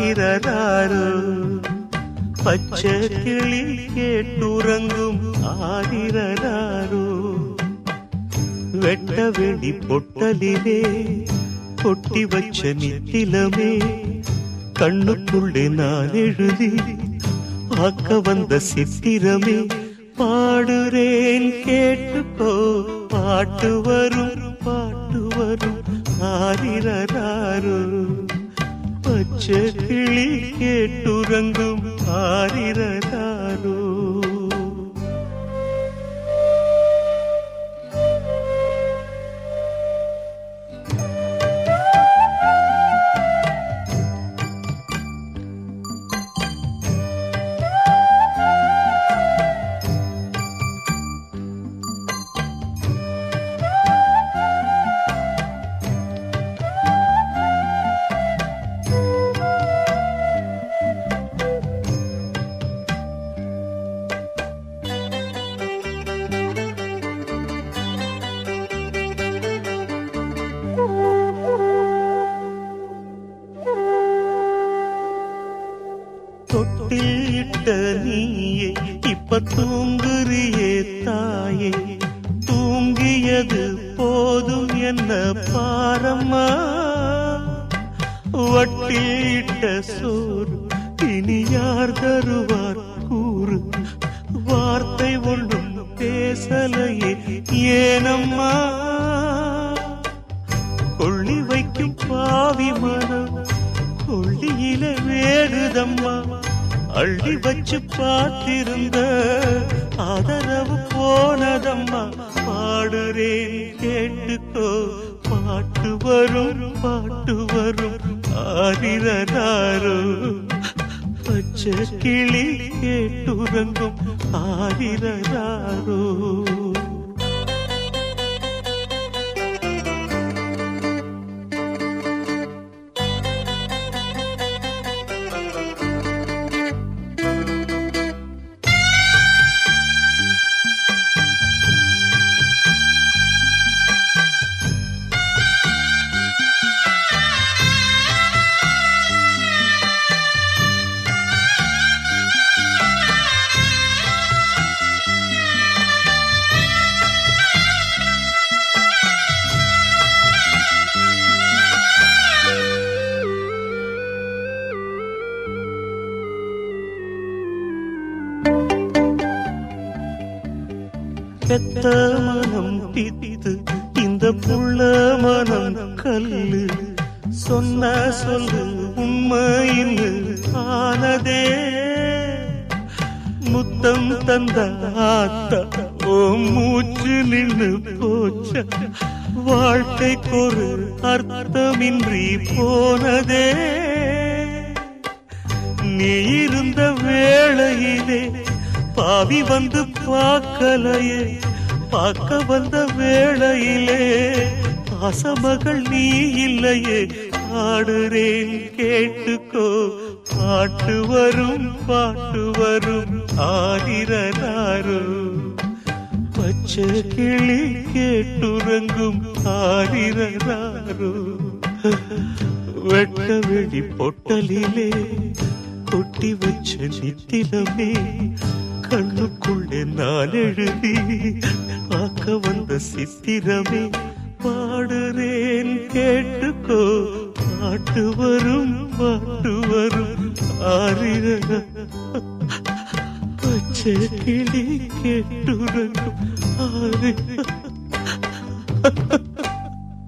ஆதிரராரோ பச்சை கிளி கேட்டுறங்கும் ஆதிரராரோ வெட்ட வெடி பொட்டலிலே கொட்டி வச்ச நித்திலமே கண்ணுக்குள்ளே நான் எழுதி பார்க்க வந்த சித்திரமே பாடுறேன் கேட்டுக்கோ பாட்டு வரும் பாட்டு வரும் ஆரிரராரோ பச்சை கிளி கேட்டுறங்கும் ஆரிரராரோ தொட்டில் இட்ட நீயே இப்ப தூங்குறியே தாயே தூங்கியது போதும் என்ன பாரம்மா வட்டில் இட்ட சோறு இனி யார் தருவார் கூறு வார்த்தை ஒன்றும் பேசலையே ஏனம்மா கொள்ளி வைக்கும் பாவி மனம் கொள்ளியில வேடுதம்மா அள்ளி வச்சு பார்த்திருந்த ஆதரவு போனதம்மா பாடுறேன் கேட்டுக்கோ பாட்டு வரும் பாட்டு வரும் ஆரிரனாரோ பச்சை கிளி கேட்டுறங்கும் ஆரிரனாரோ பெத்த மனம் பித்து இந்த புள்ள மனம் கல்லு சொன்ன சொல்லு உண்மைன்னு ஆனதே முத்தம் தந்த ஆத்தா ஓ மூச்சு நின்னு போச்ச வாழ்க்கைக்கொரு அர்த்தமின்றி போனதே நீ இருந்த வேளையிலே பாவி வந்து பார்க்கலையே பார்க்க வந்த வேளையிலே பாசமகள் நீ இல்லையே ஆடுறேன் கேட்டுக்கோ பாட்டு வரும் பாட்டு வரும் ஆதிரனாரோ பச்சை கிளி கேட்டுறங்கும் ஆதிரனாரோ வெட்ட வெடி பொட்டலிலே கொட்டி வச்ச நித்திலமே கண்ணுக்குள்ளே நான் எழுதி பார்க்க வந்த சித்திரமே பாடுறேன் கேட்டுக்கோ பாட்டு வரும் பாட்டு வரும் ஆரிரக பச்சை கிளி கேட்டுறங்கும் ஆரிர